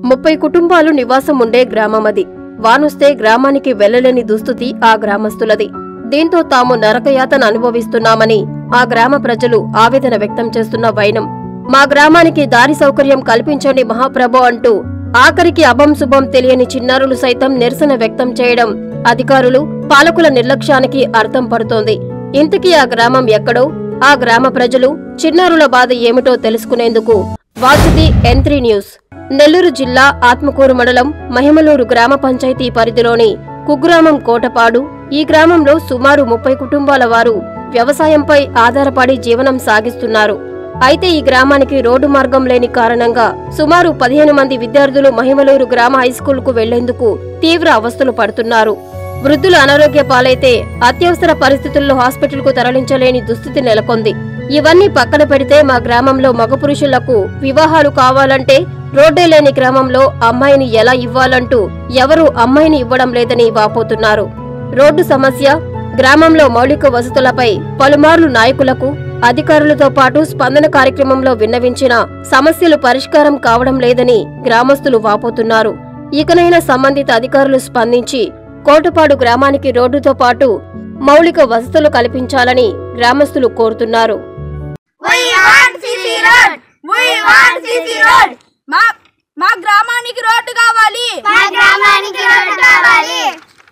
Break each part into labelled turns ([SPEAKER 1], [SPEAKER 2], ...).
[SPEAKER 1] ముప్పై కుటుంబాలు నివాసం ఉండే గ్రామమది వానొస్తే గ్రామానికి వెళ్లలేని దుస్థితి ఆ గ్రామస్తులది దీంతో తాము నరకయాతన అనుభవిస్తున్నామని ఆ గ్రామ ప్రజలు ఆవేదన వ్యక్తం చేస్తున్న వైనం మా గ్రామానికి దారి సౌకర్యం కల్పించండి మహాప్రభు అంటూ ఆఖరికి అభం శుభం తెలియని చిన్నారులు సైతం నిరసన వ్యక్తం చేయడం అధికారులు పాలకుల నిర్లక్ష్యానికి అర్థం పడుతోంది ఇంతకీ ఆ గ్రామం ఎక్కడో ఆ గ్రామ ప్రజలు చిన్నారుల బాధ ఏమిటో తెలుసుకునేందుకు వాసుది ఎంత్రీ న్యూస్ నెల్లూరు జిల్లా ఆత్మకూరు మండలం మహిమలూరు గ్రామ పంచాయతీ పరిధిలోని కుగ్రామం కోటపాడు ఈ గ్రామంలో సుమారు ముప్పై కుటుంబాల వారు వ్యవసాయంపై ఆధారపడి జీవనం సాగిస్తున్నారు అయితే ఈ గ్రామానికి రోడ్డు మార్గం లేని కారణంగా సుమారు పదిహేను మంది విద్యార్థులు మహిమలూరు గ్రామ హైస్కూల్కు వెళ్లేందుకు తీవ్ర అవస్థలు పడుతున్నారు వృద్ధులు అనారోగ్య పాలైతే అత్యవసర పరిస్థితుల్లో హాస్పిటల్కు తరలించలేని దుస్థితి నెలకొంది ఇవన్నీ పక్కన పెడితే మా గ్రామంలో మగ పురుషులకు వివాహాలు కావాలంటే రోడ్డే లేని గ్రామంలో అమ్మాయిని ఎలా ఇవ్వాలంటూ ఎవరూ అమ్మాయిని ఇవ్వడం లేదని వాపోతున్నారు రోడ్డు సమస్య గ్రామంలో మౌలిక వసతులపై పలుమార్లు నాయకులకు అధికారులతో పాటు స్పందన కార్యక్రమంలో విన్నవించిన సమస్యలు పరిష్కారం కావడం లేదని గ్రామస్తులు వాపోతున్నారు ఇకనైనా సంబంధిత అధికారులు స్పందించి కోటపాడు గ్రామానికి రోడ్డుతో పాటు మౌలిక వసతులు కల్పించాలని గ్రామస్తులు కోరుతున్నారు
[SPEAKER 2] We want CC road. We want CC road. మా మా గ్రామానికి రోడ్డు కావాలి
[SPEAKER 3] మా గ్రామానికి రోడ్డు కావాలి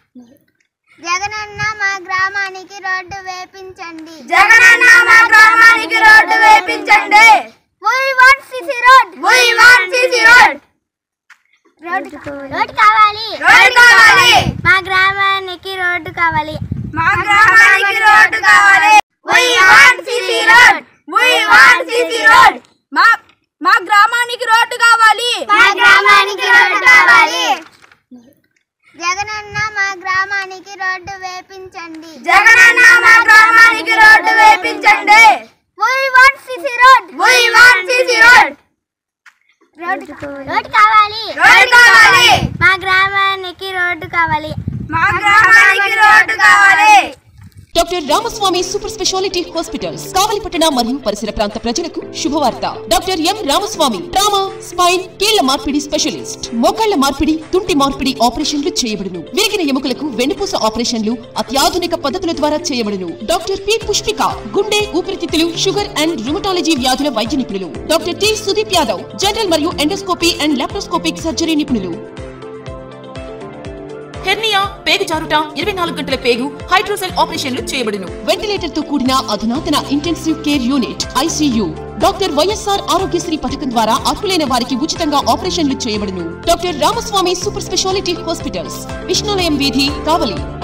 [SPEAKER 3] జగనన్న మా గ్రామానికి రోడ్డు వేపించండి
[SPEAKER 2] జగనన్న మా గ్రామానికి రోడ్డు వేపించండి
[SPEAKER 3] We want CC road.
[SPEAKER 2] We want CC road.
[SPEAKER 3] Road road కావాలి
[SPEAKER 2] రోడ్డు కావాలి
[SPEAKER 3] మా గ్రామానికి రోడ్డు కావాలి
[SPEAKER 2] మా గ్రామానికి రోడ్డు కావాలి We want CC road. We want CC road. మా మా గ్రామానికి రోడ్డు కావాలి
[SPEAKER 3] మా గ్రామానికి రోడ్డు కావాలి జగనన్న మా గ్రామానికి రోడ్డు వేపించండి
[SPEAKER 2] జగనన్న మా గ్రామానికి రోడ్డు వేపించండి
[SPEAKER 3] We want CC road.
[SPEAKER 2] We want CC road.
[SPEAKER 3] Road road కావాలి
[SPEAKER 2] రోడ్డు కావాలి
[SPEAKER 3] మా గ్రామానికి రోడ్డు కావాలి
[SPEAKER 2] మా గ్రామానికి రోడ్డు కావాలి
[SPEAKER 4] doctor Ramaswamy super speciality hospitals కావలిపట్టణ మరియు పరిసర ప్రాంత ప్రజలకు శుభవార్త doctor M Ramaswamy trauma spine కీళ్ల మార్పిడి స్పెషలిస్ట్ మోకాళ్ల మార్పిడి తుంటి మార్పిడి ఆపరేషన్లు చేయబడును విరిగిన ఎముకలకు వెన్నుపూస ఆపరేషన్లు అత్యాధునిక పద్ధతుల ద్వారా చేయబడును డాక్టర్ పి పుష్పిక గుండె ఊపిరితిత్తులు షుగర్ అండ్ రుమటాలజీ వ్యాధుల వైద్య నిపుణులు doctor T Sudeep Yadav general మరియు ఎండోస్కోపీ అండ్ లాప్రోస్కోపిక్ సర్జరీ నిపుణులు హెర్నియా పేగు జారుట ఇరవై నాలుగు గంటల పేగు హైడ్రోసెల్ ఆపరేషన్లు చేయబడును వెంటిలేటర్ తో కూడిన అధునాతన intensive care unit ICU doctor YSR Aarogyasri పథకం ద్వారా అర్హులైన వారికి ఉచితంగా ఆపరేషన్లు చేయబడును doctor Ramaswamy super speciality hospitals Vishnulayam వీధి కావలి